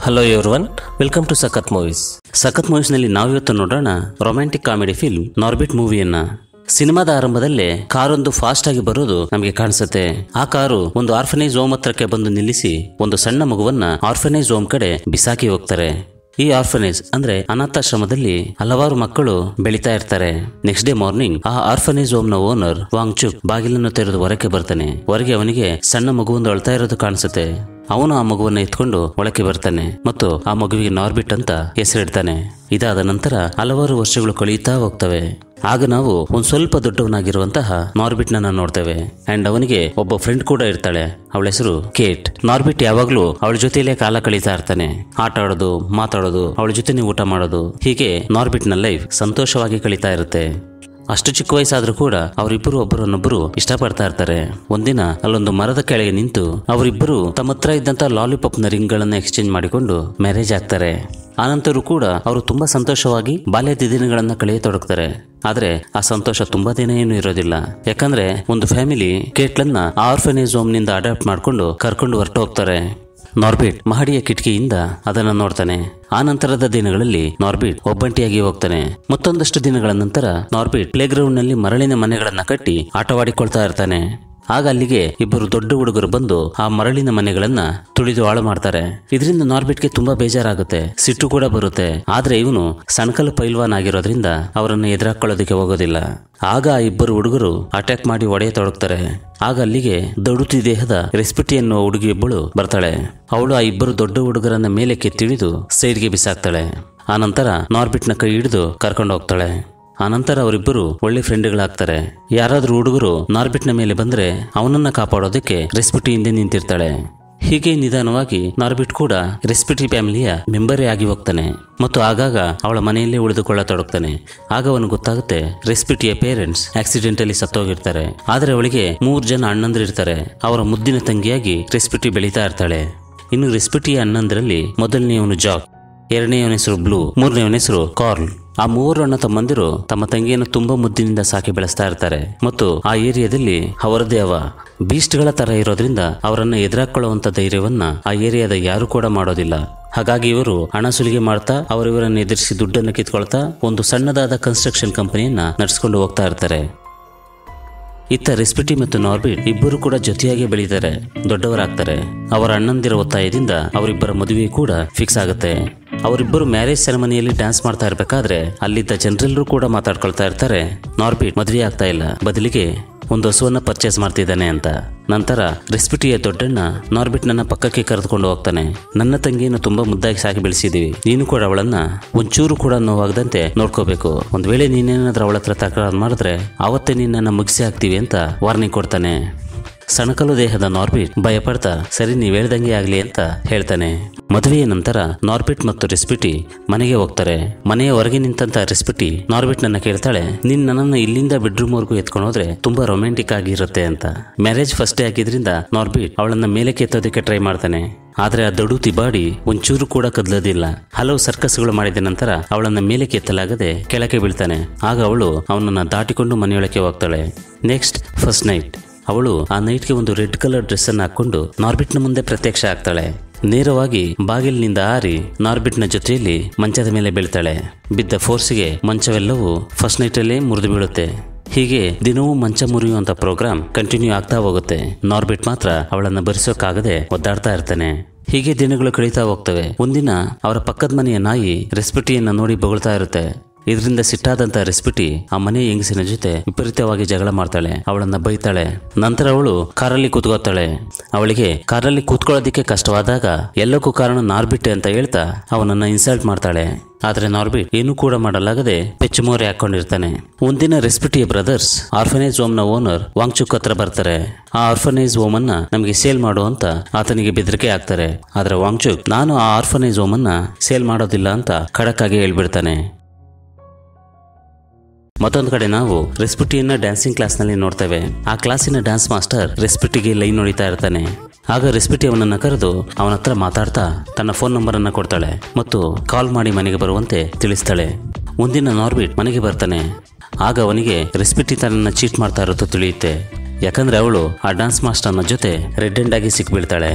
hello everyone welcome to Sakhat movies Sakhat ಮೂವೀಸ್ನಲ್ಲಿ ನಾವಿವತ್ತು ನೋಡೋಣ ರೊಮ್ಯಾಂಟಿಕ್ ಕಾಮಿಡಿ ಫಿಲ್ಮ್ ನಾರ್ಬಿಟ್ ಮೂವಿಯನ್ನ ಸಿನಿಮಾದ ಆರಂಭದಲ್ಲೇ ಕಾರೊಂದು ಫಾಸ್ಟ್ ಆಗಿ ಬರೋದು ನಮಗೆ ಕಾಣಿಸುತ್ತೆ ಆ ಕಾರು ಒಂದು ಆರ್ಫನೇಜ್ ಹೋಮ್ ಹತ್ರಕ್ಕೆ ಬಂದು ನಿಲ್ಲಿಸಿ ಒಂದು ಸಣ್ಣ ಮಗುವನ್ನ ಆರ್ಫನೇಜ್ ಹೋಮ್ ಕಡೆ ಬಿಸಾಕಿ ಹೋಗ್ತಾರೆ ಈ ಆರ್ಫನೇಜ್ ಅಂದ್ರೆ ಅನಾಥಾಶ್ರಮದಲ್ಲಿ ಹಲವಾರು ಮಕ್ಕಳು ಬೆಳಿತಾ ಇರ್ತಾರೆ ನೆಕ್ಸ್ಟ್ ಡೇ ಮಾರ್ನಿಂಗ್ ಆ ಆರ್ಫನೇಜ್ ಹೋಮ್ ನ ಓನರ್ ವಾಂಗ್ಚುಕ್ ಬಾಗಿಲನ್ನು ತೆರೆದು ಹೊರಕ್ಕೆ ಬರ್ತಾನೆ ಹೊರಗೆ ಅವನಿಗೆ ಸಣ್ಣ ಮಗುವೊಂದು ಅಳ್ತಾ ಇರೋದು ಕಾಣಿಸುತ್ತೆ ಅವನು ಆ ಮಗುವನ್ನ ಎತ್ಕೊಂಡು ಒಳಕ್ಕೆ ಬರ್ತಾನೆ ಮತ್ತು ಆ ಮಗುವಿಗೆ ನಾರ್ಬಿಟ್ ಅಂತ ಹೆಸರಿಡ್ತಾನೆ ಇದಾದ ನಂತರ ಹಲವಾರು ವರ್ಷಗಳು ಕಳೆಯುತ್ತಾ ಹೋಗ್ತವೆ ಆಗ ನಾವು ಒಂದ್ ಸ್ವಲ್ಪ ದೊಡ್ಡವನಾಗಿರುವಂತಹ ನಾರ್ಬಿಟ್ ನನ್ನ ನೋಡ್ತೇವೆ ಅಂಡ್ ಅವನಿಗೆ ಒಬ್ಬ ಫ್ರೆಂಡ್ ಕೂಡ ಇರ್ತಾಳೆ ಅವಳ ಹೆಸರು ಕೇಟ್ ನಾರ್ಬಿಟ್ ಯಾವಾಗ್ಲೂ ಅವಳ ಜೊತೆಯಲ್ಲೇ ಕಾಲ ಕಳೀತಾ ಇರ್ತಾನೆ ಆಟ ಆಡೋದು ಮಾತಾಡೋದು ಅವಳ ಜೊತೆ ಊಟ ಮಾಡೋದು ಹೀಗೆ ನಾರ್ಬಿಟ್ ನ ಲೈಫ್ ಸಂತೋಷವಾಗಿ ಕಳೀತಾ ಇರುತ್ತೆ ಅಷ್ಟು ಚಿಕ್ಕ ವಯಸ್ಸಾದ್ರೂ ಕೂಡ ಅವರಿಬ್ಬರು ಒಬ್ಬರನ್ನೊಬ್ಬರು ಇಷ್ಟಪಡ್ತಾ ಇರ್ತಾರೆ ಒಂದಿನ ಅಲ್ಲೊಂದು ಮರದ ಕೆಳಗೆ ನಿಂತು ಅವರಿಬ್ಬರು ತಮ್ಮ ಹತ್ರ ಇದ್ದಂತ ಲಾಲಿಪಾಪ್ ನ ರಿಂಗ್ ಗಳನ್ನ ಎಕ್ಸ್ಚೇಂಜ್ ಮಾಡಿಕೊಂಡು ಮ್ಯಾರೇಜ್ ಆಗ್ತಾರೆ ಆನಂತರ ಕೂಡ ಅವರು ತುಂಬಾ ಸಂತೋಷವಾಗಿ ಬಾಲ್ಯದ ದಿನಗಳನ್ನ ಕಳೆಯತೊಡಗ್ತಾರೆ ಆದ್ರೆ ಆ ಸಂತೋಷ ತುಂಬಾ ದಿನ ಏನು ಇರೋದಿಲ್ಲ ಯಾಕಂದ್ರೆ ಒಂದು ಫ್ಯಾಮಿಲಿ ಕೇಟ್ಲನ್ನ ಆರ್ಫನೇಜ್ ಹೋಮ್ ನಿಂದ ಅಡಾಪ್ಟ್ ಮಾಡ್ಕೊಂಡು ಕರ್ಕೊಂಡು ಹೊರಟು ಹೋಗ್ತಾರೆ ನಾರ್ಬಿಟ್ ಮಹಡಿಯ ಕಿಟಕಿಯಿಂದ ಅದನ್ನು ನೋಡ್ತಾನೆ ಆ ನಂತರದ ದಿನಗಳಲ್ಲಿ ನಾರ್ಬಿಟ್ ಒಬ್ಬಂಟಿಯಾಗಿ ಹೋಗ್ತಾನೆ ಮತ್ತೊಂದಷ್ಟು ದಿನಗಳ ನಂತರ ನಾರ್ಬಿಟ್ ಪ್ಲೇ ಗ್ರೌಂಡ್ ನಲ್ಲಿ ಮರಳಿನ ಮನೆಗಳನ್ನ ಕಟ್ಟಿ ಆಟವಾಡಿಕೊಳ್ತಾ ಇರ್ತಾನೆ ಆಗ ಅಲ್ಲಿಗೆ ಇಬ್ಬರು ದೊಡ್ಡ ಹುಡುಗರು ಬಂದು ಆ ಮರಳಿನ ಮನೆಗಳನ್ನ ತುಳಿದು ಹಾಳು ಮಾಡ್ತಾರೆ ಇದರಿಂದ ನಾರ್ಬಿಟ್ಗೆ ತುಂಬಾ ಬೇಜಾರಾಗುತ್ತೆ ಸಿಟ್ಟು ಕೂಡ ಬರುತ್ತೆ ಆದ್ರೆ ಇವನು ಸಣಕಲ್ ಪೈಲ್ವಾನ್ ಆಗಿರೋದ್ರಿಂದ ಅವರನ್ನು ಎದುರಾಕೊಳ್ಳೋದಕ್ಕೆ ಹೋಗೋದಿಲ್ಲ ಆಗ ಆ ಇಬ್ಬರು ಹುಡುಗರು ಅಟ್ಯಾಕ್ ಮಾಡಿ ಒಡೆಯತೊಡಗ್ತಾರೆ ಆಗ ಅಲ್ಲಿಗೆ ದೊಡುತಿ ದೇಹದ ರೆಸ್ಪಿಟಿ ಎನ್ನುವ ಹುಡುಗಿಯೊಬ್ಬಳು ಬರ್ತಾಳೆ ಅವಳು ಆ ಇಬ್ಬರು ದೊಡ್ಡ ಹುಡುಗರನ್ನ ಮೇಲೆ ಕೆತ್ತಿಳಿದು ಸೈಡ್ಗೆ ಬಿಸಾಕ್ತಾಳೆ ಆನಂತರ ನಾರ್ಬಿಟ್ನ ಕೈ ಹಿಡಿದು ಕರ್ಕೊಂಡು ಹೋಗ್ತಾಳೆ ಆನಂತರ ಅವರಿಬ್ಬರು ಒಳ್ಳೆ ಫ್ರೆಂಡ್ಗಳಾಗ್ತಾರೆ ಯಾರಾದ್ರೂ ಹುಡುಗರು ನಾರ್ಬಿಟ್ನ ಮೇಲೆ ಬಂದ್ರೆ ಅವನನ್ನ ಕಾಪಾಡೋದಕ್ಕೆ ರೆಸ್ಪಿಟಿ ಹಿಂದೆ ನಿಂತಿರ್ತಾಳೆ ಹೀಗೆ ನಿಧಾನವಾಗಿ ನಾರ್ಬಿಟ್ ಕೂಡ ರೆಸ್ಪಿಟಿ ಫ್ಯಾಮಿಲಿಯ ಮೆಂಬರೇ ಆಗಿ ಹೋಗ್ತಾನೆ ಮತ್ತು ಆಗಾಗ ಅವಳ ಮನೆಯಲ್ಲೇ ಉಳಿದುಕೊಳ್ಳತೊಡಗ್ತಾನೆ ಆಗ ಅವನು ಗೊತ್ತಾಗುತ್ತೆ ರೆಸ್ಪಿಟಿಯ ಪೇರೆಂಟ್ಸ್ ಆಕ್ಸಿಡೆಂಟಲ್ಲಿ ಸತ್ತೋಗಿರ್ತಾರೆ ಆದ್ರೆ ಅವಳಿಗೆ ಮೂರು ಜನ ಅಣ್ಣಂದಿರಿರ್ತಾರೆ ಅವರ ಮುದ್ದಿನ ತಂಗಿಯಾಗಿ ರೆಸ್ಪಿಟಿ ಬೆಳೀತಾ ಇರ್ತಾಳೆ ಇನ್ನು ರೆಸ್ಪಿಟಿಯ ಅಣ್ಣಂದಿರಲ್ಲಿ ಮೊದಲನೆಯವನು ಜಾಕ್ ಎರಡನೆಯವನ ಹೆಸರು ಬ್ಲೂ ಮೂರನೆಯವನ ಹೆಸರು ಕಾರ್ಲ್ ಆ ಮೂವರು ಅಣ್ಣ ತಮ್ಮಂದಿರು ತಮ್ಮ ತಂಗಿಯನ್ನು ತುಂಬಾ ಮುದ್ದಿನಿಂದ ಸಾಕಿ ಬೆಳೆಸ್ತಾ ಇರ್ತಾರೆ ಮತ್ತು ಆ ಏರಿಯಾದಲ್ಲಿ ಅವರದೇ ಅವ ಬೀಸ್ಟ್ಗಳ ತರ ಇರೋದ್ರಿಂದ ಅವರನ್ನ ಎದುರಾಕೊಳ್ಳುವಂತ ಧೈರ್ಯವನ್ನ ಆ ಏರಿಯಾದ ಯಾರು ಕೂಡ ಮಾಡೋದಿಲ್ಲ ಹಾಗಾಗಿ ಇವರು ಹಣ ಸುಲಿಗೆ ಮಾಡ್ತಾ ಅವರಿವರನ್ನು ಎದುರಿಸಿ ದುಡ್ಡನ್ನು ಕಿತ್ಕೊಳ್ತಾ ಒಂದು ಸಣ್ಣದಾದ ಕನ್ಸ್ಟ್ರಕ್ಷನ್ ಕಂಪನಿಯನ್ನ ನಡೆಸ್ಕೊಂಡು ಹೋಗ್ತಾ ಇರ್ತಾರೆ ಇತ್ತ ರೆಸ್ಪಿಟಿ ಮತ್ತು ನಾರ್ಬಿಟ್ ಇಬ್ಬರು ಕೂಡ ಜೊತೆಯಾಗಿ ಬೆಳೀತಾರೆ ದೊಡ್ಡವರಾಗ್ತಾರೆ ಅವರ ಅಣ್ಣಂದಿರ ಒತ್ತಾಯದಿಂದ ಅವರಿಬ್ಬರ ಮದುವೆ ಕೂಡ ಫಿಕ್ಸ್ ಆಗುತ್ತೆ ಅವರಿಬ್ಬರು ಮ್ಯಾರೇಜ್ ಸೆರೆಮನಿಯಲ್ಲಿ ಡ್ಯಾನ್ಸ್ ಮಾಡ್ತಾ ಇರ್ಬೇಕಾದ್ರೆ ಅಲ್ಲಿದ್ದ ಜನರೆಲ್ಲರೂ ಕೂಡ ಮಾತಾಡ್ಕೊಳ್ತಾ ಇರ್ತಾರೆ ನಾರ್ಬಿಟ್ ಮದುವೆ ಆಗ್ತಾ ಇಲ್ಲ ಬದಲಿಗೆ ಒಂದು ಹಸುವನ್ನ ಪರ್ಚೇಸ್ ಮಾಡ್ತಿದ್ದಾನೆ ಅಂತ ನಂತರ ರೆಸ್ಪಿಟಿಯ ದೊಡ್ಡಣ್ಣ ನಾರ್ಬಿಟ್ ನನ್ನ ಪಕ್ಕಕ್ಕೆ ಕರೆದುಕೊಂಡು ಹೋಗ್ತಾನೆ ನನ್ನ ತಂಗಿಯನ್ನು ತುಂಬಾ ಮುದ್ದಾಗಿ ಸಾಕಿ ಬೆಳೆಸಿದೀವಿ ನೀನು ಕೂಡ ಅವಳನ್ನ ಒಂಚೂರು ಕೂಡ ನೋವಾಗದಂತೆ ನೋಡ್ಕೋಬೇಕು ಒಂದ್ ವೇಳೆ ನೀನೇನಾದ್ರೂ ಅವಳ ಹತ್ರ ತಕರಾರು ಮಾಡಿದ್ರೆ ಆವತ್ತೇ ನಿನ್ನನ್ನು ಮುಗಿಸಿ ಹಾಕ್ತೀವಿ ಅಂತ ವಾರ್ನಿಂಗ್ ಕೊಡ್ತಾನೆ ಸಣಕಲು ದೇಹದ ನಾರ್ಬಿಟ್ ಭಯಪಡ್ತಾ ಸರಿ ನೀವ್ ಹೇಳ್ದಂಗೆ ಆಗ್ಲಿ ಅಂತ ಹೇಳ್ತಾನೆ ಮದುವೆಯ ನಂತರ ನಾರ್ಬಿಟ್ ಮತ್ತು ರೆಸ್ಪಿಟಿ ಮನೆಗೆ ಹೋಗ್ತಾರೆ ಮನೆಯ ಹೊರಗೆ ನಿಂತಂತ ರೆಸ್ಪಿಟಿ ನಾರ್ಬಿಟ್ ನನ್ನ ಕೇಳ್ತಾಳೆ ನೀನ್ ನನ್ನನ್ನು ಇಲ್ಲಿಂದ ಬೆಡ್ರೂಮ್ ವರ್ಗೂ ಎತ್ಕೊಂಡು ಹೋದ್ರೆ ತುಂಬಾ ರೊಮ್ಯಾಂಟಿಕ್ ಆಗಿರುತ್ತೆ ಅಂತ ಮ್ಯಾರೇಜ್ ಫಸ್ಟ್ ಡೇ ಆಗಿದ್ರಿಂದ ನಾರ್ಬಿಟ್ ಅವಳನ್ನ ಮೇಲೆ ಕೆತ್ತೋದಕ್ಕೆ ಟ್ರೈ ಮಾಡ್ತಾನೆ ಆದ್ರೆ ಆ ದಡುತಿ ಬಾಡಿ ಒಂಚೂರು ಕೂಡ ಕದಲೋದಿಲ್ಲ ಹಲವು ಸರ್ಕಸ್ಗಳು ಮಾಡಿದ ನಂತರ ಅವಳನ್ನ ಮೇಲೆ ಕೆತ್ತಲಾಗದೆ ಕೆಳಕ್ಕೆ ಬೀಳ್ತಾನೆ ಆಗ ಅವಳು ಅವನನ್ನ ದಾಟಿಕೊಂಡು ಮನೆಯೊಳಕ್ಕೆ ಹೋಗ್ತಾಳೆ ನೆಕ್ಸ್ಟ್ ಫಸ್ಟ್ ನೈಟ್ ಅವಳು ಆ ನೈಟ್ಗೆ ಒಂದು ರೆಡ್ ಕಲರ್ ಡ್ರೆಸ್ ಅನ್ನು ಹಾಕೊಂಡು ನಾರ್ಬಿಟ್ನ ಮುಂದೆ ಪ್ರತ್ಯಕ್ಷ ಆಗ್ತಾಳೆ ನೇರವಾಗಿ ಬಾಗಿಲಿನಿಂದ ಹಾರಿ ನಾರ್ಬಿಟ್ನ ಜೊತೆಯಲ್ಲಿ ಮಂಚದ ಮೇಲೆ ಬೀಳ್ತಾಳೆ ಬಿದ್ದ ಫೋರ್ಸ್ಗೆ ಮಂಚವೆಲ್ಲವೂ ಫಸ್ಟ್ ನೈಟಲ್ಲೇ ಮುರಿದು ಬೀಳುತ್ತೆ ಹೀಗೆ ದಿನವೂ ಮಂಚ ಮುರಿಯುವಂತ ಪ್ರೋಗ್ರಾಮ್ ಕಂಟಿನ್ಯೂ ಆಗ್ತಾ ಹೋಗುತ್ತೆ ನಾರ್ಬಿಟ್ ಮಾತ್ರ ಅವಳನ್ನ ಭರಿಸೋಕ್ಕಾಗದೆ ಒದ್ದಾಡ್ತಾ ಇರ್ತಾನೆ ಹೀಗೆ ದಿನಗಳು ಕಳೀತಾ ಹೋಗ್ತವೆ ಒಂದಿನ ಅವರ ಪಕ್ಕದ ಮನೆಯ ನಾಯಿ ರೆಸ್ಪಿಟಿಯನ್ನ ನೋಡಿ ಬೊಗಳ್ತಾ ಇರುತ್ತೆ ಇದರಿಂದ ಸಿಟ್ಟಾದಂತ ರೆಸ್ಪಿಟಿ ಆ ಮನೆ ಹೆಂಗಸಿನ ಜೊತೆ ವಿಪರೀತವಾಗಿ ಜಗಳ ಮಾಡ್ತಾಳೆ ಅವಳನ್ನ ಬೈತಾಳೆ ನಂತರ ಅವಳು ಕಾರಲ್ಲಿ ಕೂತ್ಕೋತಾಳೆ ಅವಳಿಗೆ ಕಾರಲ್ಲಿ ಕೂತ್ಕೊಳ್ಳೋದಿಕ್ಕೆ ಕಷ್ಟವಾದಾಗ ಎಲ್ಲಕ್ಕೂ ಕಾರಣ ನಾರ್ಬಿಟ್ಟೆ ಅಂತ ಹೇಳ್ತಾ ಅವನನ್ನ ಇನ್ಸಲ್ಟ್ ಮಾಡ್ತಾಳೆ ಆದ್ರೆ ನಾರ್ಬಿಟ್ ಏನೂ ಕೂಡ ಮಾಡಲಾಗದೆ ಪೆಚ್ಚುಮೋರೆ ಹಾಕೊಂಡಿರ್ತಾನೆ ಒಂದಿನ ರೆಸ್ಪಿಟಿಯ ಬ್ರದರ್ಸ್ ಆರ್ಫನೇಜ್ ಹೋಮ್ ನ ಓನರ್ ವಾಂಗ್ಚುಕ್ ಹತ್ರ ಬರ್ತಾರೆ ಆ ಆರ್ಫನೇಜ್ ಹೋಮ್ ಅನ್ನ ನಮಗೆ ಸೇಲ್ ಮಾಡು ಅಂತ ಆತನಿಗೆ ಬೆದರಿಕೆ ಹಾಕ್ತಾರೆ ಆದ್ರೆ ವಾಂಗ್ಚುಕ್ ನಾನು ಆ ಆರ್ಫನೇಜ್ ಹೋಮ್ ಅನ್ನ ಸೇಲ್ ಮಾಡೋದಿಲ್ಲ ಅಂತ ಖಡಕ್ ಆಗಿ ಹೇಳ್ಬಿಡ್ತಾನೆ ಮತ್ತೊಂದು ಕಡೆ ನಾವು ರೆಸ್ಪಿಟಿಯನ್ನ ಡ್ಯಾನ್ಸಿಂಗ್ ಕ್ಲಾಸ್ನಲ್ಲಿ ನೋಡ್ತೇವೆ ಆ ಕ್ಲಾಸಿನ ಡ್ಯಾನ್ಸ್ ಮಾಸ್ಟರ್ ರೆಸ್ಪಿಟಿಗೆ ಲೈನ್ ಹೊಡಿತಾ ಇರ್ತಾನೆ ಆಗ ರೆಸ್ಪಿಟಿ ಅವನನ್ನ ಕರೆದು ಅವನ ಹತ್ರ ಮಾತಾಡ್ತಾ ತನ್ನ ಫೋನ್ ನಂಬರ್ ಅನ್ನ ಕೊಡ್ತಾಳೆ ಮತ್ತು ಕಾಲ್ ಮಾಡಿ ಮನೆಗೆ ಬರುವಂತೆ ತಿಳಿಸ್ತಾಳೆ ಒಂದಿನ ನಾರ್ಬಿಟ್ ಮನೆಗೆ ಬರ್ತಾನೆ ಆಗ ಅವನಿಗೆ ರೆಸ್ಪಿಟಿ ತನ್ನನ್ನ ಚೀಟ್ ಮಾಡ್ತಾ ಇರೋದು ತಿಳಿಯುತ್ತೆ ಯಾಕಂದ್ರೆ ಅವಳು ಆ ಡ್ಯಾನ್ಸ್ ಮಾಸ್ಟರ್ನ ಜೊತೆ ರೆಡ್ ಎಂಡ್ ಆಗಿ ಸಿಕ್ಬೀಳ್ತಾಳೆ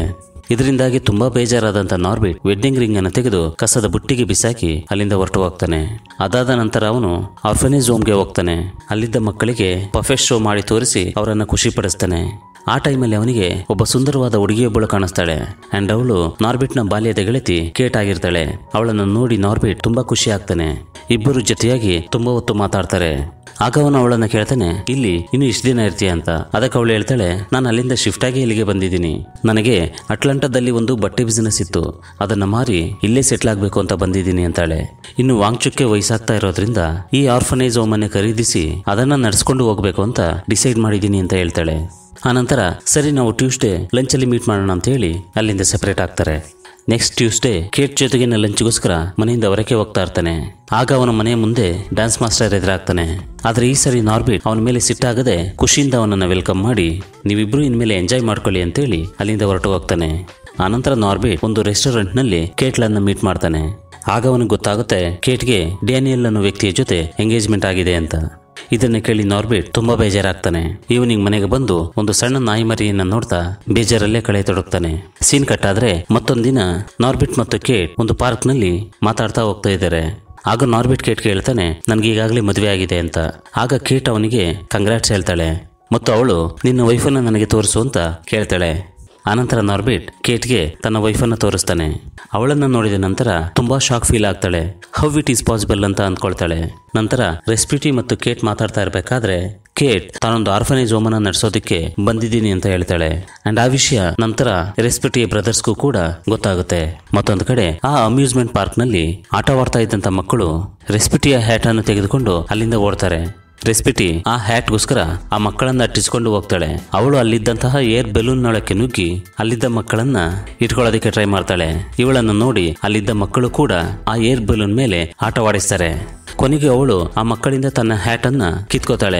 ಇದರಿಂದಾಗಿ ತುಂಬಾ ಬೇಜಾರಾದಂತ ನಾರ್ಬಿಟ್ ವೆಡ್ಡಿಂಗ್ ರಿಂಗ್ ಅನ್ನು ತೆಗೆದು ಕಸದ ಬುಟ್ಟಿಗೆ ಬಿಸಾಕಿ ಅಲ್ಲಿಂದ ಹೊರಟು ಹೋಗ್ತಾನೆ ಅದಾದ ನಂತರ ಅವನು ಆರ್ಫನೇಜ್ ಹೋಮ್ಗೆ ಹೋಗ್ತಾನೆ ಅಲ್ಲಿದ್ದ ಮಕ್ಕಳಿಗೆ ಪರ್ಫೆಕ್ಟ್ ಶೋ ಮಾಡಿ ತೋರಿಸಿ ಅವರನ್ನ ಖುಷಿ ಪಡಿಸ್ತಾನೆ ಆ ಟೈಮಲ್ಲಿ ಅವನಿಗೆ ಒಬ್ಬ ಸುಂದರವಾದ ಹುಡುಗಿಯೊಬ್ಬಳು ಕಾಣಿಸ್ತಾಳೆ ಅಂಡ್ ಅವಳು ನಾರ್ಬಿಟ್ನ ಬಾಲ್ಯದ ಗೆಳತಿ ಕೇಟ್ ಆಗಿರ್ತಾಳೆ ಅವಳನ್ನು ನೋಡಿ ನಾರ್ಬಿಟ್ ತುಂಬಾ ಖುಷಿ ಆಗ್ತಾನೆ ಇಬ್ಬರು ಜೊತೆಯಾಗಿ ತುಂಬಾ ಹೊತ್ತು ಮಾತಾಡ್ತಾರೆ ಆಗ ಅವನು ಅವಳನ್ನ ಕೇಳ್ತಾನೆ ಇಲ್ಲಿ ಇನ್ನು ಇಷ್ಟು ದಿನ ಇರ್ತೀಯ ಅಂತ ಅದಕ್ಕೆ ಅವಳು ಹೇಳ್ತಾಳೆ ನಾನು ಅಲ್ಲಿಂದ ಶಿಫ್ಟ್ ಆಗಿ ಇಲ್ಲಿಗೆ ಬಂದಿದ್ದೀನಿ ನನಗೆ ಅಟ್ಲಾಂಟಾದಲ್ಲಿ ಒಂದು ಬಟ್ಟೆ ಬಿಸಿನೆಸ್ ಇತ್ತು ಅದನ್ನ ಮಾರಿ ಇಲ್ಲೇ ಸೆಟ್ಲ್ ಆಗಬೇಕು ಅಂತ ಬಂದಿದ್ದೀನಿ ಅಂತಾಳೆ ಇನ್ನು ವಾಂಗ್ಚುಕ್ಕೆ ವಯಸ್ಸಾಗ್ತಾ ಇರೋದ್ರಿಂದ ಈ ಆರ್ಫನೇಜ್ ಹೋಮನ್ನೇ ಖರೀದಿಸಿ ಅದನ್ನ ನಡೆಸ್ಕೊಂಡು ಹೋಗ್ಬೇಕು ಅಂತ ಡಿಸೈಡ್ ಮಾಡಿದ್ದೀನಿ ಅಂತ ಹೇಳ್ತಾಳೆ ಆನಂತರ ಸರಿ ನಾವು ಟ್ಯೂಸ್ಡೇ ಲಂಚಲ್ಲಿ ಮೀಟ್ ಮಾಡೋಣ ಅಂತ ಹೇಳಿ ಅಲ್ಲಿಂದ ಸೆಪರೇಟ್ ಆಗ್ತಾರೆ ನೆಕ್ಸ್ಟ್ ಟ್ಯೂಸ್ಡೇ ಕೇಟ್ ಜೊತೆಗಿನ ಲಂಚ್ಗೋಸ್ಕರ ಮನೆಯಿಂದ ಹೊರಕ್ಕೆ ಹೋಗ್ತಾ ಇರ್ತಾನೆ ಆಗ ಅವನ ಮನೆಯ ಮುಂದೆ ಡ್ಯಾನ್ಸ್ ಮಾಸ್ಟರ್ ಎದುರಾಗ್ತಾನೆ ಆದ್ರೆ ಈ ಸರಿ ನಾರ್ಬಿಟ್ ಅವನ ಮೇಲೆ ಸಿಟ್ಟಾಗದೆ ಖುಷಿಯಿಂದ ಅವನನ್ನ ವೆಲ್ಕಮ್ ಮಾಡಿ ನೀವಿಬ್ರು ಇನ್ಮೇಲೆ ಎಂಜಾಯ್ ಮಾಡ್ಕೊಳ್ಳಿ ಅಂತೇಳಿ ಅಲ್ಲಿಂದ ಹೊರಟು ಹೋಗ್ತಾನೆ ಆನಂತರ ನಾರ್ಬಿಟ್ ಒಂದು ರೆಸ್ಟೋರೆಂಟ್ನಲ್ಲಿ ಕೇಟ್ಲನ್ನ ಮೀಟ್ ಮಾಡ್ತಾನೆ ಆಗ ಅವನಿಗೆ ಗೊತ್ತಾಗುತ್ತೆ ಕೇಟ್ಗೆ ಡ್ಯಾನಿಯಲ್ ಅನ್ನೋ ವ್ಯಕ್ತಿಯ ಜೊತೆ ಎಂಗೇಜ್ಮೆಂಟ್ ಆಗಿದೆ ಅಂತ ಇದನ್ನ ಕೇಳಿ ನಾರ್ಬಿಟ್ ತುಂಬಾ ಬೇಜಾರಾಗ್ತಾನೆ ಈವ್ನಿಂಗ್ ಮನೆಗೆ ಬಂದು ಒಂದು ಸಣ್ಣ ನಾಯಿ ಮರಿಯನ್ನ ನೋಡ್ತಾ ಬೇಜಾರಲ್ಲೇ ಕಳೆ ತೊಡಗ್ತಾನೆ ಸೀನ್ ಕಟ್ ಆದ್ರೆ ಮತ್ತೊಂದಿನ ನಾರ್ಬಿಟ್ ಮತ್ತು ಕೇಟ್ ಒಂದು ಪಾರ್ಕ್ ನಲ್ಲಿ ಮಾತಾಡ್ತಾ ಹೋಗ್ತಾ ಇದ್ದಾರೆ ಆಗ ನಾರ್ಬಿಟ್ ಕೇಟ್ ಕೇಳ್ತಾನೆ ನನ್ಗೆ ಈಗಾಗಲೇ ಮದುವೆ ಆಗಿದೆ ಅಂತ ಆಗ ಕೇಟ್ ಅವನಿಗೆ ಕಂಗ್ರಾಟ್ಸ್ ಹೇಳ್ತಾಳೆ ಮತ್ತು ಅವಳು ನಿನ್ನ ವೈಫನ್ನ ನನಗೆ ತೋರಿಸು ಅಂತ ಕೇಳ್ತಾಳೆ ಆನಂತರ ನಾರ್ಬಿಟ್ ಕೇಟ್ಗೆ ತನ್ನ ವೈಫನ್ನು ತೋರಿಸ್ತಾನೆ ಅವಳನ್ನು ನೋಡಿದ ನಂತರ ತುಂಬಾ ಶಾಕ್ ಫೀಲ್ ಆಗ್ತಾಳೆ ಹೌ ಇಟ್ ಈಸ್ ಪಾಸಿಬಲ್ ಅಂತ ಅಂದ್ಕೊಳ್ತಾಳೆ ನಂತರ ರೆಸ್ಪಿಟಿ ಮತ್ತು ಕೇಟ್ ಮಾತಾಡ್ತಾ ಇರಬೇಕಾದ್ರೆ ಕೇಟ್ ತಾನೊಂದು ಆರ್ಫನೇಜ್ ಹೋಮನ ನಡೆಸೋದಕ್ಕೆ ಬಂದಿದ್ದೀನಿ ಅಂತ ಹೇಳ್ತಾಳೆ ಅಂಡ್ ಆ ವಿಷಯ ನಂತರ ರೆಸ್ಪಿಟಿಯ ಬ್ರದರ್ಸ್ಗೂ ಕೂಡ ಗೊತ್ತಾಗುತ್ತೆ ಮತ್ತೊಂದು ಕಡೆ ಆ ಅಮ್ಯೂಸ್ಮೆಂಟ್ ಪಾರ್ಕ್ ನಲ್ಲಿ ಆಟವಾಡ್ತಾ ಇದ್ದಂತ ಮಕ್ಕಳು ರೆಸ್ಪಿಟಿಯ ಹ್ಯಾಟ್ ಅನ್ನು ತೆಗೆದುಕೊಂಡು ಅಲ್ಲಿಂದ ಓಡ್ತಾರೆ ರೆಸ್ಪಿಟಿ ಆ ಹ್ಯಾಟ್ಗೋಸ್ಕರ ಆ ಮಕ್ಕಳನ್ನ ಅಟ್ಟಿಸ್ಕೊಂಡು ಹೋಗ್ತಾಳೆ ಅವಳು ಅಲ್ಲಿದ್ದಂತಹ ಏರ್ ಬೆಲೂನ್ ನೊಳಕ್ಕೆ ನುಗ್ಗಿ ಅಲ್ಲಿದ್ದ ಮಕ್ಕಳನ್ನ ಇಟ್ಕೊಳ್ಳೋದಕ್ಕೆ ಟ್ರೈ ಮಾಡ್ತಾಳೆ ಇವಳನ್ನು ನೋಡಿ ಅಲ್ಲಿದ್ದ ಮಕ್ಕಳು ಕೂಡ ಆ ಏರ್ ಬೆಲೂನ್ ಮೇಲೆ ಆಟವಾಡಿಸ್ತಾರೆ ಕೊನೆಗೆ ಅವಳು ಆ ಮಕ್ಕಳಿಂದ ತನ್ನ ಹ್ಯಾಟ್ ಅನ್ನ ಕಿತ್ಕೋತಾಳೆ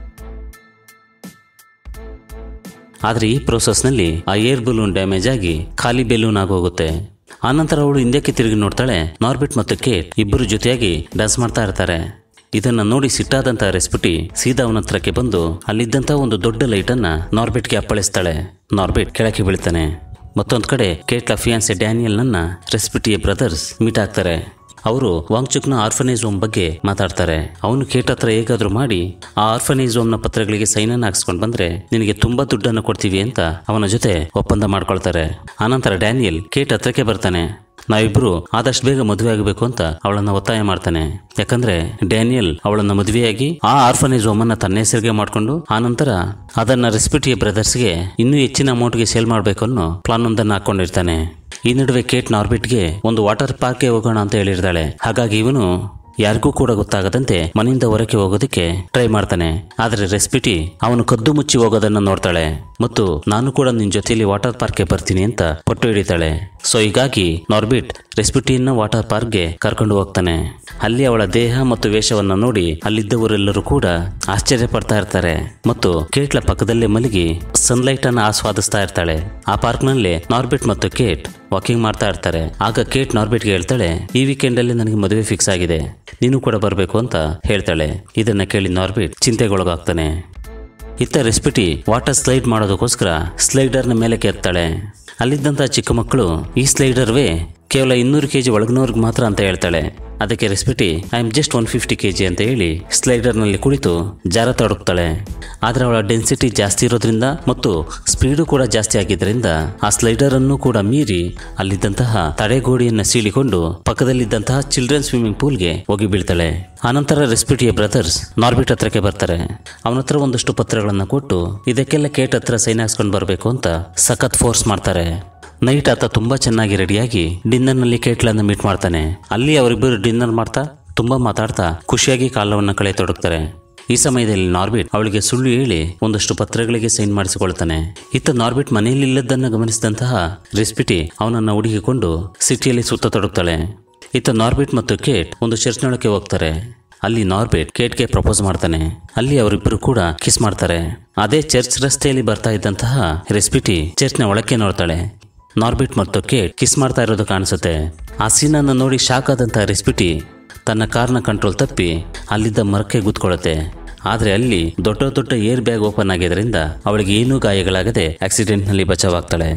ಆದ್ರೆ ಈ ಪ್ರೋಸೆಸ್ನಲ್ಲಿ ಆ ಏರ್ ಬಲೂನ್ ಡ್ಯಾಮೇಜ್ ಆಗಿ ಖಾಲಿ ಬೆಲೂನ್ ಆಗೋಗುತ್ತೆ ಆನಂತರ ಅವಳು ಹಿಂದಕ್ಕೆ ತಿರುಗಿ ನೋಡ್ತಾಳೆ ನಾರ್ಬಿಟ್ ಮತ್ತು ಕೇಟ್ ಇಬ್ಬರು ಜೊತೆಯಾಗಿ ಡ್ಯಾನ್ಸ್ ಮಾಡ್ತಾ ಇರ್ತಾರೆ ಇದನ್ನ ನೋಡಿ ಸಿಟ್ಟಾದಂತ ರೆಸ್ಪಿಟಿ ಸೀದಾ ಅವನ ಹತ್ರಕ್ಕೆ ಬಂದು ಅಲ್ಲಿದ್ದಂತ ಒಂದು ದೊಡ್ಡ ಲೈಟ್ ಅನ್ನ ನಾರ್ಬಿಟ್ಗೆ ಅಪ್ಪಳಿಸ್ತಾಳೆ ನಾರ್ಬಿಟ್ ಕೆಳಕ್ಕೆ ಬೀಳ್ತಾನೆ ಮತ್ತೊಂದು ಕಡೆ ಕೇಟ್ಲ ಫಿಯಾನ್ಸೆ ಡ್ಯಾನಿಯಲ್ ನನ್ನ ರೆಸ್ಪಿಟಿಯ ಬ್ರದರ್ಸ್ ಮೀಟ್ ಆಗ್ತಾರೆ ಅವರು ವಾಂಗ್ಚುಕ್ನ ಆರ್ಫನೇಜ್ ಹೋಮ್ ಬಗ್ಗೆ ಮಾತಾಡ್ತಾರೆ ಅವನು ಕೇಟ್ ಹತ್ರ ಹೇಗಾದ್ರೂ ಮಾಡಿ ಆ ಆರ್ಫನೇಜ್ ಹೋಮ್ನ ಪತ್ರಗಳಿಗೆ ಸೈನನ್ನು ಹಾಕ್ಸ್ಕೊಂಡು ಬಂದ್ರೆ ನಿನಗೆ ತುಂಬಾ ದುಡ್ಡನ್ನು ಕೊಡ್ತೀವಿ ಅಂತ ಅವನ ಜೊತೆ ಒಪ್ಪಂದ ಮಾಡ್ಕೊಳ್ತಾರೆ ಆನಂತರ ಡ್ಯಾನಿಯಲ್ ಕೇಟ್ ಹತ್ರಕ್ಕೆ ಬರ್ತಾನೆ ನಾವಿಬ್ರು ಆದಷ್ಟು ಬೇಗ ಮದುವೆ ಆಗಬೇಕು ಅಂತ ಅವಳನ್ನ ಒತ್ತಾಯ ಮಾಡ್ತಾನೆ ಯಾಕಂದ್ರೆ ಡ್ಯಾನಿಯಲ್ ಅವಳನ್ನ ಮದುವೆಯಾಗಿ ಆ ಆರ್ಫನೇಜ್ ಹೋಮನ್ನ ತನ್ನ ಹೆಸರಿಗೆ ಮಾಡ್ಕೊಂಡು ಆನಂತರ ಅದನ್ನ ರೆಸ್ಪಿಟಿಯ ಬ್ರದರ್ಸ್ಗೆ ಇನ್ನೂ ಹೆಚ್ಚಿನ ಅಮೌಂಟ್ಗೆ ಸೇಲ್ ಮಾಡಬೇಕು ಅನ್ನೋ ಪ್ಲಾನ್ ಒಂದನ್ನು ಹಾಕೊಂಡಿರ್ತಾನೆ ಈ ನಡುವೆ ಕೇಟ್ ನಾರ್ಬಿಟ್ಗೆ ಒಂದು ವಾಟರ್ ಪಾರ್ಕ್ಗೆ ಹೋಗೋಣ ಅಂತ ಹೇಳಿರ್ತಾಳೆ ಹಾಗಾಗಿ ಇವನು ಯಾರಿಗೂ ಕೂಡ ಗೊತ್ತಾಗದಂತೆ ಮನೆಯಿಂದ ಹೊರಕ್ಕೆ ಹೋಗೋದಕ್ಕೆ ಟ್ರೈ ಮಾಡ್ತಾನೆ ಆದ್ರೆ ರೆಸ್ಪಿಟಿ ಅವನು ಕದ್ದು ಮುಚ್ಚಿ ಹೋಗೋದನ್ನ ನೋಡ್ತಾಳೆ ಮತ್ತು ನಾನು ಕೂಡ ನಿನ್ ಜೊತೆಯಲ್ಲಿ ವಾಟರ್ ಪಾರ್ಕ್ಗೆ ಬರ್ತೀನಿ ಅಂತ ಪಟ್ಟು ಹಿಡಿತಾಳೆ ಸೊ ಹೀಗಾಗಿ ನಾರ್ಬಿಟ್ ರೆಸ್ಪಿಟಿಯನ್ನ ವಾಟರ್ ಪಾರ್ಕ್ಗೆ ಕರ್ಕೊಂಡು ಹೋಗ್ತಾನೆ ಅಲ್ಲಿ ಅವಳ ದೇಹ ಮತ್ತು ವೇಷವನ್ನ ನೋಡಿ ಅಲ್ಲಿದ್ದವರೆಲ್ಲರೂ ಕೂಡ ಆಶ್ಚರ್ಯ ಪಡ್ತಾ ಇರ್ತಾರೆ ಮತ್ತು ಕೇಟ್ಲ ಪಕ್ಕದಲ್ಲೇ ಮಲಗಿ ಸನ್ಲೈಟ್ ಅನ್ನ ಆಸ್ವಾದಿಸ್ತಾ ಇರ್ತಾಳೆ ಆ ಪಾರ್ಕ್ನಲ್ಲಿ ನಾರ್ಬಿಟ್ ಮತ್ತು ಕೇಟ್ ವಾಕಿಂಗ್ ಮಾಡ್ತಾ ಇರ್ತಾರೆ ಆಗ ಕೇಟ್ ನಾರ್ಬಿಟ್ಗೆ ಹೇಳ್ತಾಳೆ ಈ ವೀಕೆಂಡ್ ಅಲ್ಲಿ ನನಗೆ ಮದುವೆ ಫಿಕ್ಸ್ ಆಗಿದೆ ನೀನು ಕೂಡ ಬರಬೇಕು ಅಂತ ಹೇಳ್ತಾಳೆ ಇದನ್ನ ಕೇಳಿ ನಾರ್ಬಿಟ್ ಚಿಂತೆಗೊಳಗಾಗ್ತಾನೆ ಇತ್ತ ರೆಸ್ಪಿಟಿ ವಾಟರ್ ಸ್ಲೈಡ್ ಮಾಡೋದಕ್ಕೋಸ್ಕರ ಸ್ಲೈಡರ್ನ ಮೇಲೆ ಕೆತ್ತಾಳೆ ಅಲ್ಲಿದ್ದಂಥ ಚಿಕ್ಕ ಮಕ್ಕಳು ಈ ಸ್ಲೈಡರ್ವೇ ಕೇವಲ ಇನ್ನೂರು ಕೆ ಜಿ ಒಳಗಿನವ್ರಿಗೆ ಮಾತ್ರ ಅಂತ ಹೇಳ್ತಾಳೆ ಅದಕ್ಕೆ Rasputia I am just one fifty K G ಅಂತ ಹೇಳಿ ಸ್ಲೈಡರ್ನಲ್ಲಿ ಕುಳಿತು ಜಾರ ತೊಡಗ್ತಾಳೆ ಆದರೆ ಅವಳ ಡೆನ್ಸಿಟಿ ಜಾಸ್ತಿ ಇರೋದ್ರಿಂದ ಮತ್ತು ಸ್ಪೀಡು ಕೂಡ ಜಾಸ್ತಿ ಆಗಿದ್ದರಿಂದ ಆ ಸ್ಲೈಡರ್ ಅನ್ನು ಕೂಡ ಮೀರಿ ಅಲ್ಲಿದ್ದಂತಹ ತಡೆಗೋಡೆಯನ್ನು ಸೀಳಿಕೊಂಡು ಪಕ್ಕದಲ್ಲಿದ್ದಂತಹ ಚಿಲ್ಡ್ರನ್ ಸ್ವಿಮ್ಮಿಂಗ್ ಪೂಲ್ಗೆ ಹೋಗಿ ಬೀಳ್ತಾಳೆ ಆನಂತರ ರೆಸ್ಪಿಟಿಯ ಬ್ರದರ್ಸ್ ನಾರ್ಬಿಟ್ ಹತ್ರಕ್ಕೆ ಬರ್ತಾರೆ ಅವನ ಹತ್ರ ಒಂದಷ್ಟು ಪತ್ರಗಳನ್ನು ಕೊಟ್ಟು ಇದಕ್ಕೆಲ್ಲ ಕೇಟ್ ಹತ್ರ ಸೈನ್ ಹಾಕ್ಸ್ಕೊಂಡು ಬರಬೇಕು ಅಂತ ಸಖತ್ ಫೋರ್ಸ್ ಮಾಡ್ತಾರೆ ನೈಟ್ ಆತ ತುಂಬಾ ಚೆನ್ನಾಗಿ ರೆಡಿಯಾಗಿ ಡಿನ್ನರ್ನಲ್ಲಿ ಕೇಟ್ಲನ್ನ ಮೀಟ್ ಮಾಡ್ತಾನೆ ಅಲ್ಲಿ ಅವರಿಬ್ಬರು ಡಿನ್ನರ್ ಮಾಡ್ತಾ ತುಂಬಾ ಮಾತಾಡ್ತಾ ಖುಷಿಯಾಗಿ ಕಾಲವನ್ನು ಕಳೆ ತೊಡಗ್ತಾರೆ ಈ ಸಮಯದಲ್ಲಿ ನಾರ್ಬಿಟ್ ಅವಳಿಗೆ ಸುಳ್ಳು ಹೇಳಿ ಒಂದಷ್ಟು ಪತ್ರಗಳಿಗೆ ಸೈನ್ ಮಾಡಿಸಿಕೊಳ್ತಾನೆ ಇತ್ತ ನಾರ್ಬಿಟ್ ಮನೆಯಲ್ಲಿಲ್ಲದನ್ನ ಗಮನಿಸಿದಂತಹ ರೆಸ್ಪಿಟಿ ಅವನನ್ನ ಹುಡುಕಿಕೊಂಡು ಸಿಟಿಯಲ್ಲಿ ಸುತ್ತ ತೊಡಗ್ತಾಳೆ ಇತ್ತ ನಾರ್ಬಿಟ್ ಮತ್ತು ಕೇಟ್ ಒಂದು ಚರ್ಚ್ನೊಳಕ್ಕೆ ಹೋಗ್ತಾರೆ ಅಲ್ಲಿ ನಾರ್ಬಿಟ್ ಕೇಟ್ಗೆ ಪ್ರಪೋಸ್ ಮಾಡ್ತಾನೆ ಅಲ್ಲಿ ಅವರಿಬ್ಬರು ಕೂಡ ಕಿಸ್ ಮಾಡ್ತಾರೆ ಅದೇ ಚರ್ಚ್ ರಸ್ತೆಯಲ್ಲಿ ಬರ್ತಾ ಇದ್ದಂತಹ ರೆಸ್ಪಿಟಿ ಚರ್ಚ್ನ ಒಳಕ್ಕೆ ನೋಡ್ತಾಳೆ ನಾರ್ಬಿಟ್ ಮತ್ತು ಕೇಟ್ ಕಿಸ್ ಮಾಡ್ತಾ ಇರೋದು ಕಾಣಿಸುತ್ತೆ ಆ ಸೀನನ್ನು ನೋಡಿ ಶಾಕ್ ಆದಂಥ ರೆಸ್ಪಿಟಿ ತನ್ನ ಕಾರ್ನ ಕಂಟ್ರೋಲ್ ತಪ್ಪಿ ಅಲ್ಲಿದ್ದ ಮರಕ್ಕೆ ಗುದ್ಕೊಳ್ಳುತ್ತೆ ಆದರೆ ಅಲ್ಲಿ ದೊಡ್ಡ ದೊಡ್ಡ ಏರ್ ಬ್ಯಾಗ್ ಓಪನ್ ಆಗಿದ್ದರಿಂದ ಅವಳಿಗೆ ಏನೂ ಗಾಯಗಳಾಗದೆ ಆಕ್ಸಿಡೆಂಟ್ನಲ್ಲಿ ಬಚಾವಾಗ್ತಾಳೆ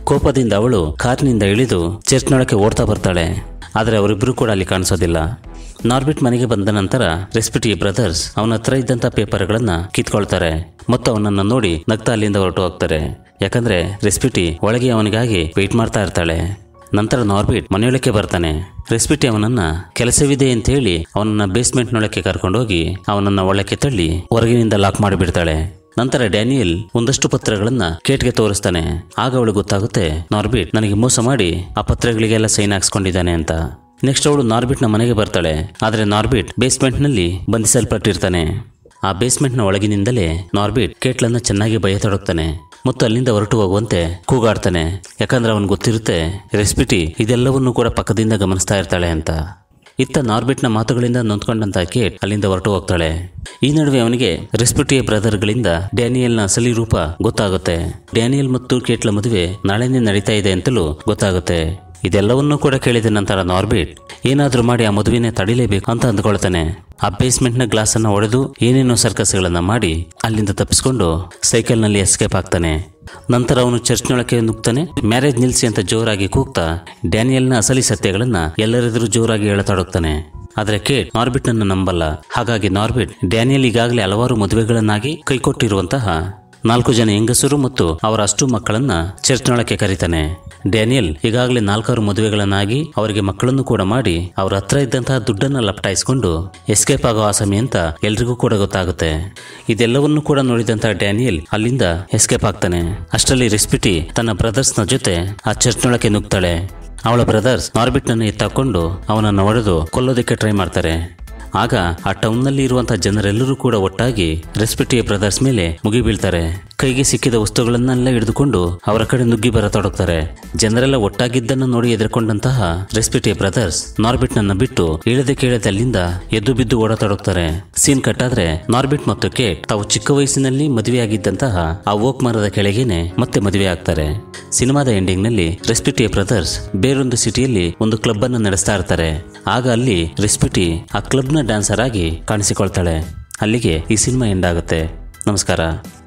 ಕೋಪದಿಂದ ಅವಳು ಕಾರಿನಿಂದ ಇಳಿದು ಚರ್ಚ್ನೊಳಕ್ಕೆ ಓಡ್ತಾ ಬರ್ತಾಳೆ ಆದರೆ ಅವರಿಬ್ಬರು ಕೂಡ ಅಲ್ಲಿ ಕಾಣಿಸೋದಿಲ್ಲ ನಾರ್ಬಿಟ್ ಮನೆಗೆ ಬಂದ ನಂತರ ರೆಸ್ಪಿಟಿ ಬ್ರದರ್ಸ್ ಅವನ ಹತ್ರ ಇದ್ದಂಥ ಪೇಪರ್ಗಳನ್ನ ಕಿತ್ಕೊಳ್ತಾರೆ ಮತ್ತು ಅವನನ್ನ ನೋಡಿ ನಗ್ತಾ ಅಲ್ಲಿಂದ ಹೊರಟು ಹೋಗ್ತಾರೆ ಯಾಕಂದ್ರೆ ರೆಸ್ಪಿಟಿ ಒಳಗೆ ಅವನಿಗಾಗಿ ವೆಯ್ಟ್ ಮಾಡ್ತಾ ಇರ್ತಾಳೆ ನಂತರ ನಾರ್ಬಿಟ್ ಮನೆಯೊಳಕ್ಕೆ ಬರ್ತಾನೆ ರೆಸ್ಪಿಟಿ ಅವನನ್ನ ಕೆಲಸವಿದೆ ಅಂತ ಹೇಳಿ ಅವನನ್ನ ಬೇಸ್ಮೆಂಟ್ನೊಳಕ್ಕೆ ಕರ್ಕೊಂಡೋಗಿ ಅವನನ್ನ ಒಳಕ್ಕೆ ತಳ್ಳಿ ಹೊರಗಿನಿಂದ ಲಾಕ್ ಮಾಡಿಬಿಡ್ತಾಳೆ ನಂತರ ಡ್ಯಾನಿಯಲ್ ಒಂದಷ್ಟು ಪತ್ರಗಳನ್ನ ಕೇಟ್ಗೆ ತೋರಿಸ್ತಾನೆ ಆಗ ಅವಳು ಗೊತ್ತಾಗುತ್ತೆ ನಾರ್ಬಿಟ್ ನನಗೆ ಮೋಸ ಮಾಡಿ ಆ ಪತ್ರಗಳಿಗೆಲ್ಲ ಸೈನ್ ಹಾಕ್ಸ್ಕೊಂಡಿದ್ದಾನೆ ಅಂತ ನೆಕ್ಸ್ಟ್ ಅವಳು ನಾರ್ಬಿಟ್ನ ಮನೆಗೆ ಬರ್ತಾಳೆ ಆದರೆ ನಾರ್ಬಿಟ್ ಬೇಸ್ಮೆಂಟ್ನಲ್ಲಿ ಬಂಧಿಸಲ್ಪಟ್ಟಿರ್ತಾನೆ ಆ ಬೇಸ್ಮೆಂಟ್ನ ಒಳಗಿನಿಂದಲೇ ನಾರ್ಬಿಟ್ ಕೇಟ್ಲನ್ನ ಚೆನ್ನಾಗಿ ಭಯತೊಡಗ್ತಾನೆ ಮತ್ತು ಅಲ್ಲಿಂದ ಹೊರಟು ಹೋಗುವಂತೆ ಕೂಗಾಡ್ತಾನೆ ಯಾಕಂದ್ರೆ ಅವನ್ ಗೊತ್ತಿರುತ್ತೆ ರೆಸ್ಪಿಟಿ ಇದೆಲ್ಲವನ್ನೂ ಕೂಡ ಪಕ್ಕದಿಂದ ಗಮನಿಸ್ತಾ ಇರ್ತಾಳೆ ಅಂತ ಇತ್ತ ನಾರ್ಬಿಟ್ನ ಮಾತುಗಳಿಂದ ನೊಂದ್ಕೊಂಡಂತ ಕೇಟ್ ಅಲ್ಲಿಂದ ಹೊರಟು ಹೋಗ್ತಾಳೆ ಈ ನಡುವೆ ಅವನಿಗೆ ರೆಸ್ಪಿಟಿಯ ಬ್ರದರ್ಗಳಿಂದ ಡ್ಯಾನಿಯಲ್ನ ಅಸಲಿ ರೂಪ ಗೊತ್ತಾಗುತ್ತೆ ಡ್ಯಾನಿಯಲ್ ಮತ್ತು ಕೇಟ್ಲ ಮದುವೆ ನಾಳೆನೇ ನಡೀತಾ ಇದೆ ಅಂತಲೂ ಗೊತ್ತಾಗುತ್ತೆ ಇದೆಲ್ಲವನ್ನೂ ಕೂಡ ಕೇಳಿದ ನಂತರ ನಾರ್ಬಿಟ್ ಏನಾದ್ರೂ ಮಾಡಿ ಆ ಮದುವೆನೇ ತಡಿಲೇಬೇಕು ಅಂತ ಅಂದ್ಕೊಳ್ತಾನೆ ಆ ಬೇಸ್ಮೆಂಟ್ನ ಗ್ಲಾಸ್ ಅನ್ನ ಒಡೆದು ಏನೇನೋ ಸರ್ಕಸ್ಗಳನ್ನ ಮಾಡಿ ಅಲ್ಲಿಂದ ತಪ್ಪಿಸ್ಕೊಂಡು ಸೈಕಲ್ನಲ್ಲಿ ಎಸ್ಕೇಪ್ ಆಗ್ತಾನೆ ನಂತರ ಅವನು ಚರ್ಚ್ನೊಳಕ್ಕೆ ನುಗ್ತಾನೆ ಮ್ಯಾರೇಜ್ ನಿಲ್ಸಿ ಅಂತ ಜೋರಾಗಿ ಕೂಗ್ತಾ ಡ್ಯಾನಿಯಲ್ನ ಅಸಲಿ ಸತ್ಯಗಳನ್ನ ಎಲ್ಲರೆದುರು ಜೋರಾಗಿ ಹೇಳತೊಡಗ್ತಾನೆ ಆದ್ರೆ ಕೇಟ್ ನಾರ್ಬಿಟ್ನನ್ನು ನಂಬಲ್ಲ ಹಾಗಾಗಿ ನಾರ್ಬಿಟ್ ಡ್ಯಾನಿಯಲ್ ಈಗಾಗಲೇ ಹಲವಾರು ಮದುವೆಗಳನ್ನಾಗಿ ಕೈಕೊಟ್ಟಿರುವಂತಹ ನಾಲ್ಕು ಜನ ಹೆಂಗಸರು ಮತ್ತು ಅವರ ಅಷ್ಟು ಮಕ್ಕಳನ್ನ ಚರ್ಚ್ನೊಳಕ್ಕೆ ಕರೀತಾನೆ ಡ್ಯಾನಿಯಲ್ ಈಗಾಗಲೇ ನಾಲ್ಕಾರು ಮದುವೆಗಳನ್ನಾಗಿ ಅವರಿಗೆ ಮಕ್ಕಳನ್ನು ಕೂಡ ಮಾಡಿ ಅವರ ಹತ್ರ ಇದ್ದಂತಹ ದುಡ್ಡನ್ನ ಲಪಟಾಯಿಸಿಕೊಂಡು ಎಸ್ಕೇಪ್ ಆಗೋ ಆಸಮಿ ಅಂತ ಎಲ್ರಿಗೂ ಕೂಡ ಗೊತ್ತಾಗುತ್ತೆ ಇದೆಲ್ಲವನ್ನೂ ಕೂಡ ನೋಡಿದಂತಹ ಡ್ಯಾನಿಯಲ್ ಅಲ್ಲಿಂದ ಎಸ್ಕೇಪ್ ಆಗ್ತಾನೆ ಅಷ್ಟರಲ್ಲಿ ರೆಸ್ಪಿಟಿ ತನ್ನ ಬ್ರದರ್ಸ್ನ ಜೊತೆ ಆ ಚರ್ಚ್ನೊಳಕ್ಕೆ ನುಗ್ತಾಳೆ ಅವಳ ಬ್ರದರ್ಸ್ ನಾರ್ಬಿಟ್ನನ್ನು ಎತ್ತಾಕೊಂಡು ಅವನನ್ನು ಹೊಡೆದು ಕೊಲ್ಲೋದಕ್ಕೆ ಟ್ರೈ ಮಾಡ್ತಾರೆ ಆಗ ಆ ಟೌನ್ನಲ್ಲಿ ಇರುವಂತಹ ಜನರೆಲ್ಲರೂ ಕೂಡ ಒಟ್ಟಾಗಿ ರೆಸ್ಪಿಟಿಯ ಬ್ರದರ್ಸ್ ಮೇಲೆ ಮುಗಿ ಬೀಳ್ತಾರೆ ಕೈಗೆ ಸಿಕ್ಕಿದ ವಸ್ತುಗಳನ್ನೆಲ್ಲ ಹಿಡಿದುಕೊಂಡು ಅವರ ಕಡೆ ನುಗ್ಗಿ ಬರತೊಡಗ್ತಾರೆ ಜನರೆಲ್ಲ ಒಟ್ಟಾಗಿದ್ದನ್ನು ನೋಡಿ ಎದುರ್ಕೊಂಡಂತಹ ರೆಸ್ಪಿಟಿಯ ಬ್ರದರ್ಸ್ ನಾರ್ಬಿಟ್ನನ್ನ ಬಿಟ್ಟು ಇಳದೆ ಕೇಳದೆ ಅಲ್ಲಿಂದ ಎದ್ದು ಬಿದ್ದು ಓಡತೊಡಗ್ತಾರೆ ಸೀನ್ ಕಟ್ಟಾದ್ರೆ ನಾರ್ಬಿಟ್ ಮತ್ತು ಕೇಟ್ ತಾವು ಚಿಕ್ಕ ವಯಸ್ಸಿನಲ್ಲಿ ಮದುವೆಯಾಗಿದ್ದಂತಹ ಆ ಓಕ್ ಮರದ ಕೆಳಗೇನೆ ಮತ್ತೆ ಮದುವೆ ಆಗ್ತಾರೆ ಸಿನಿಮಾದ ಎಂಡಿಂಗ್ ನಲ್ಲಿ ರೆಸ್ಪಿಟಿಯ ಬ್ರದರ್ಸ್ ಬೇರೊಂದು ಸಿಟಿಯಲ್ಲಿ ಒಂದು ಕ್ಲಬ್ ಅನ್ನು ನಡೆಸ್ತಾ ಇರ್ತಾರೆ ಆಗ ಅಲ್ಲಿ ರೆಸ್ಪಿಟಿ ಆ ಕ್ಲಬ್ನ ಡ್ಯಾನ್ಸರ್ ಆಗಿ ಕಾಣಿಸಿಕೊಳ್ತಾಳೆ ಅಲ್ಲಿಗೆ ಈ ಸಿನಿಮಾ ಎಂಡ್ ಆಗುತ್ತೆ ನಮಸ್ಕಾರ